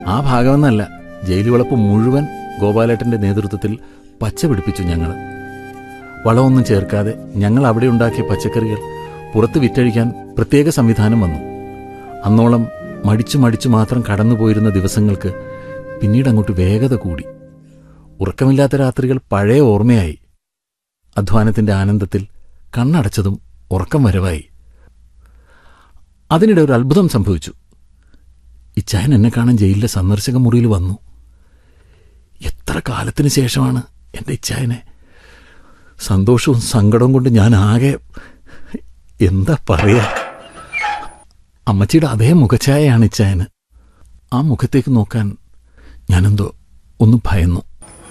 ആ ഭാഗമെന്നല്ല ജയിൽ വളപ്പ് മുഴുവൻ ഗോപാലേട്ടന്റെ നേതൃത്വത്തിൽ പച്ച പിടിപ്പിച്ചു ഞങ്ങൾ വളമൊന്നും ചേർക്കാതെ ഞങ്ങൾ അവിടെ ഉണ്ടാക്കിയ പച്ചക്കറികൾ പുറത്ത് വിറ്റഴിക്കാൻ പ്രത്യേക സംവിധാനം വന്നു അന്നോളം മടിച്ചു മടിച്ചു മാത്രം കടന്നുപോയിരുന്ന ദിവസങ്ങൾക്ക് പിന്നീട് അങ്ങോട്ട് വേഗത കൂടി ഉറക്കമില്ലാത്ത രാത്രികൾ പഴയ ഓർമ്മയായി അധ്വാനത്തിന്റെ ആനന്ദത്തിൽ കണ്ണടച്ചതും ഉറക്കം വരവായി അതിനിടെ ഒരു അത്ഭുതം സംഭവിച്ചു ഇച്ചായൻ എന്നെ കാണാൻ ജയിലിലെ സന്ദർശക മുറിയിൽ വന്നു എത്ര കാലത്തിന് ശേഷമാണ് എൻ്റെ ഇച്ചായനെ സന്തോഷവും സങ്കടവും കൊണ്ട് ഞാൻ ആകെ എന്താ പറയാ അമ്മച്ചിയുടെ അതേ മുഖഛായയാണ് ഇച്ചായന് ആ മുഖത്തേക്ക് നോക്കാൻ ഞാനെന്തോ ഒന്ന് ഭയന്നു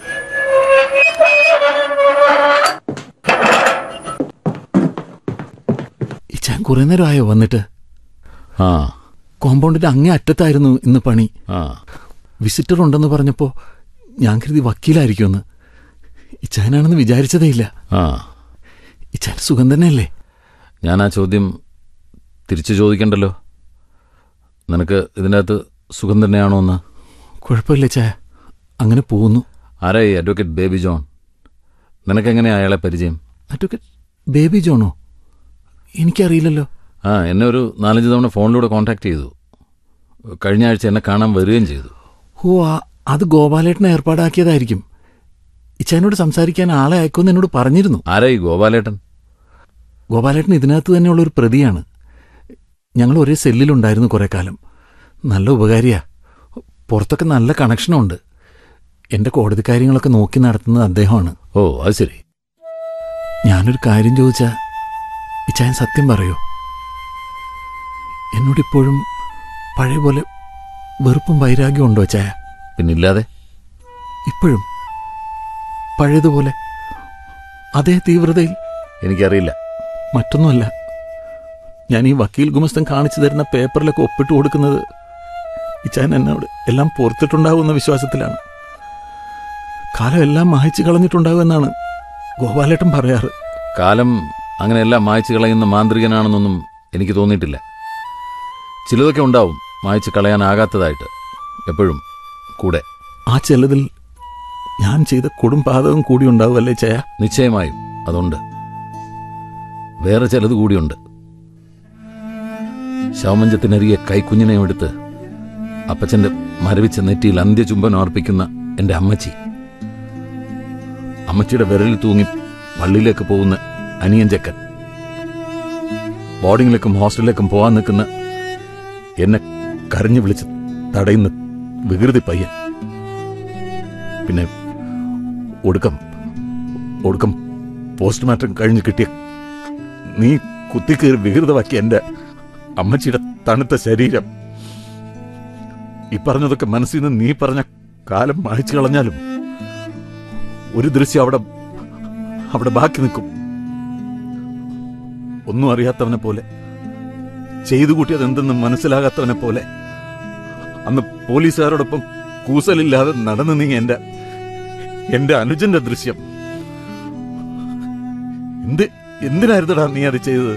ഇച്ചായൻ കുറെ നേരമായോ വന്നിട്ട് ആ കോമ്പൗണ്ടിന്റെ അങ്ങേ അറ്റത്തായിരുന്നു ഇന്ന് പണി ആ വിസിറ്റർ ഉണ്ടെന്ന് പറഞ്ഞപ്പോ ഞാൻ കരുതി വക്കീലായിരിക്കുമെന്ന് ഇച്ചായനാണെന്ന് വിചാരിച്ചതേയില്ല ആ ഇച്ചായൻ സുഖം തന്നെയല്ലേ ഞാൻ ആ ചോദ്യം തിരിച്ചു ചോദിക്കണ്ടല്ലോ നിനക്ക് ഇതിൻ്റെ അകത്ത് സുഖം തന്നെയാണോ എന്ന് കുഴപ്പമില്ല ചായ അങ്ങനെ പോകുന്നു ആരാ ഈ അഡ്വക്കേറ്റ് ബേബി ജോൺ നിനക്കെങ്ങനെയാ അയാളെ പരിചയം അഡ്വക്കേറ്റ് ബേബി ജോണോ എനിക്കറിയില്ലല്ലോ ആ എന്നെ ഒരു നാലഞ്ച് തവണ ഫോണിലൂടെ കോൺടാക്ട് ചെയ്തു കഴിഞ്ഞ ആഴ്ച എന്നെ കാണാൻ വരികയും ചെയ്തു ഓ ആ- അത് ഗോപാലേട്ടനെ ഏർപ്പാടാക്കിയതായിരിക്കും ഇച്ചായനോട് സംസാരിക്കാൻ ആളെ അയക്കുമെന്ന് എന്നോട് പറഞ്ഞിരുന്നു ആരാ ഈ ഗോപാലേട്ടൻ ഗോപാലേട്ടൻ ഇതിനകത്ത് തന്നെയുള്ള ഒരു പ്രതിയാണ് ഞങ്ങൾ ഒരേ സെല്ലിലുണ്ടായിരുന്നു കുറെ കാലം നല്ല ഉപകാരിയാ പുറത്തൊക്കെ നല്ല കണക്ഷനുണ്ട് എന്റെ കോടതി കാര്യങ്ങളൊക്കെ നോക്കി നടത്തുന്നത് അദ്ദേഹമാണ് ഓ അത് ശരി ഞാനൊരു കാര്യം ചോദിച്ചാ ഇച്ചായൻ സത്യം പറയോ എന്നോടിപ്പോഴും പഴയ പോലെ വെറുപ്പും വൈരാഗ്യവും ഉണ്ടോ ചായ പിന്നില്ലാതെ ഇപ്പോഴും പഴയതുപോലെ അതേ തീവ്രതയിൽ എനിക്കറിയില്ല മറ്റൊന്നുമല്ല ഞാൻ ഈ വക്കീൽ ഗുമസ്തൻ കാണിച്ചു തരുന്ന പേപ്പറിലൊക്കെ ഒപ്പിട്ട് കൊടുക്കുന്നത് ഇച്ചാൻ എന്നോട് എല്ലാം പുറത്തിട്ടുണ്ടാവുമെന്ന വിശ്വാസത്തിലാണ് കാലം എല്ലാം മായച്ചു കളഞ്ഞിട്ടുണ്ടാവുമെന്നാണ് ഗോപാലേട്ടൻ പറയാറ് കാലം അങ്ങനെ എല്ലാം മായ്ച്ചു കളയുന്ന മാന്ത്രികനാണെന്നൊന്നും എനിക്ക് തോന്നിയിട്ടില്ല ചിലതൊക്കെ ഉണ്ടാവും മായ്ച്ചു കളയാനാകാത്തതായിട്ട് എപ്പോഴും കൂടെ ആ ചിലതിൽ ഞാൻ ചെയ്ത കൊടും പാതകം കൂടി ഉണ്ടാവുമല്ലേ ചയ നിശ്ചയമായും അതുണ്ട് വേറെ ചിലത് കൂടിയുണ്ട് ശവമഞ്ചത്തിനരികെ കൈക്കുഞ്ഞിനെയും എടുത്ത് അപ്പച്ചന്റെ മരവിച്ച നെറ്റിയിൽ അന്ത്യചുംബനം അർപ്പിക്കുന്ന എന്റെ അമ്മച്ചി അമ്മച്ചിയുടെ വിരലിൽ തൂങ്ങി പള്ളിയിലേക്ക് പോകുന്ന അനിയൻ ചെക്കൻ ബോർഡിങ്ങിലേക്കും ഹോസ്റ്റലിലേക്കും പോകാൻ നിൽക്കുന്ന എന്നെ കരഞ്ഞു വിളിച്ച് തടയുന്ന വികൃതി പയ്യൻ പിന്നെ ഒടുക്കം ഒടുക്കം പോസ്റ്റ്മോർട്ടം കഴിഞ്ഞ് കിട്ടിയ നീ കുത്തിക്കേറി വികൃതമാക്കിയ എന്റെ അമ്മച്ചിയുടെ തണുത്ത ശരീരം ഈ പറഞ്ഞതൊക്കെ മനസ്സിൽ നിന്ന് നീ പറഞ്ഞ കാലം മായ്ച്ചു കളഞ്ഞാലും ഒരു ദൃശ്യം അവിടെ അവിടെ ബാക്കി നിൽക്കും ഒന്നും അറിയാത്തവനെ പോലെ ചെയ്തു കൂട്ടിയത് എന്തെന്ന് മനസ്സിലാകാത്തവനെ പോലെ അന്ന് പോലീസുകാരോടൊപ്പം കൂസലില്ലാതെ നടന്നു നീ എന്റെ എന്റെ അനുജന്റെ ദൃശ്യം എന്ത് എന്തിനായിരുന്നടാ നീ അത് ചെയ്തത്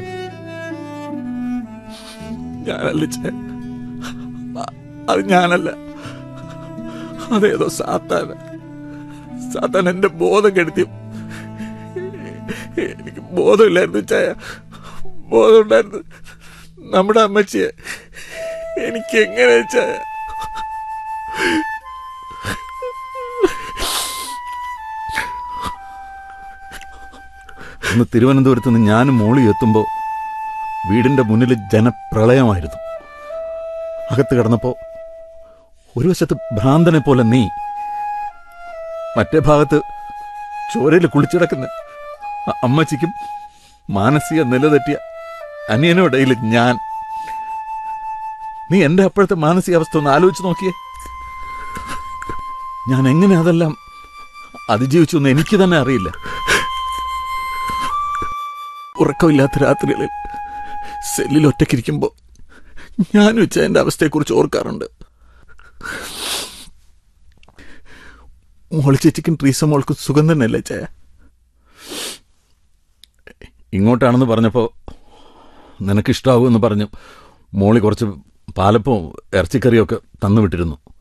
ഞാനല്ല ചേ അ- അത് ഞാനല്ല അതേതോ സാത്താന സാത്താൻ എന്റെ ബോധം കെടുത്തി എനിക്ക് ബോധമില്ലായിരുന്നു ചായ ബോധമുണ്ടായിരുന്നു നമ്മുടെ അമ്മച്ചിയെ എനിക്ക് എങ്ങനെ ചായ അന്ന് തിരുവനന്തപുരത്ത് നിന്ന് ഞാനും മോളി എത്തുമ്പോൾ വീടിന്റെ മുന്നിൽ ജനപ്രളയമായിരുന്നു അകത്ത് കിടന്നപ്പോ ഒരു വശത്ത് ഭ്രാന്തനെ പോലെ നീ മറ്റേ ഭാഗത്ത് ചോരയിൽ കുളിച്ചിടക്കുന്ന അ- അമ്മച്ചിക്കും മാനസിക നില തെറ്റിയ അനിയനും ഇടയിൽ ഞാൻ നീ എന്റെ അപ്പോഴത്തെ മാനസികാവസ്ഥ ഒന്ന് ആലോചിച്ച് നോക്കിയേ ഞാൻ എങ്ങനെ അതെല്ലാം അതിജീവിച്ചു എന്ന് എനിക്ക് തന്നെ അറിയില്ല ഉറക്കമില്ലാത്ത രാത്രികളിൽ സെല്ലിൽ ഒറ്റയ്ക്കിരിക്കുമ്പോൾ ഞാൻ വെച്ച എന്റെ അവസ്ഥയെക്കുറിച്ച് ഓർക്കാറുണ്ട് മോളി ചേച്ചിക്കും ട്രീസ മോൾക്കും സുഖം തന്നെയല്ലേ ചായ ഇങ്ങോട്ടാണെന്ന് പറഞ്ഞപ്പോൾ നിനക്കിഷ്ടാവുമെന്ന് പറഞ്ഞു മോളി കുറച്ച് പാലപ്പവും ഇറച്ചിക്കറിയൊക്കെ തന്നു വിട്ടിരുന്നു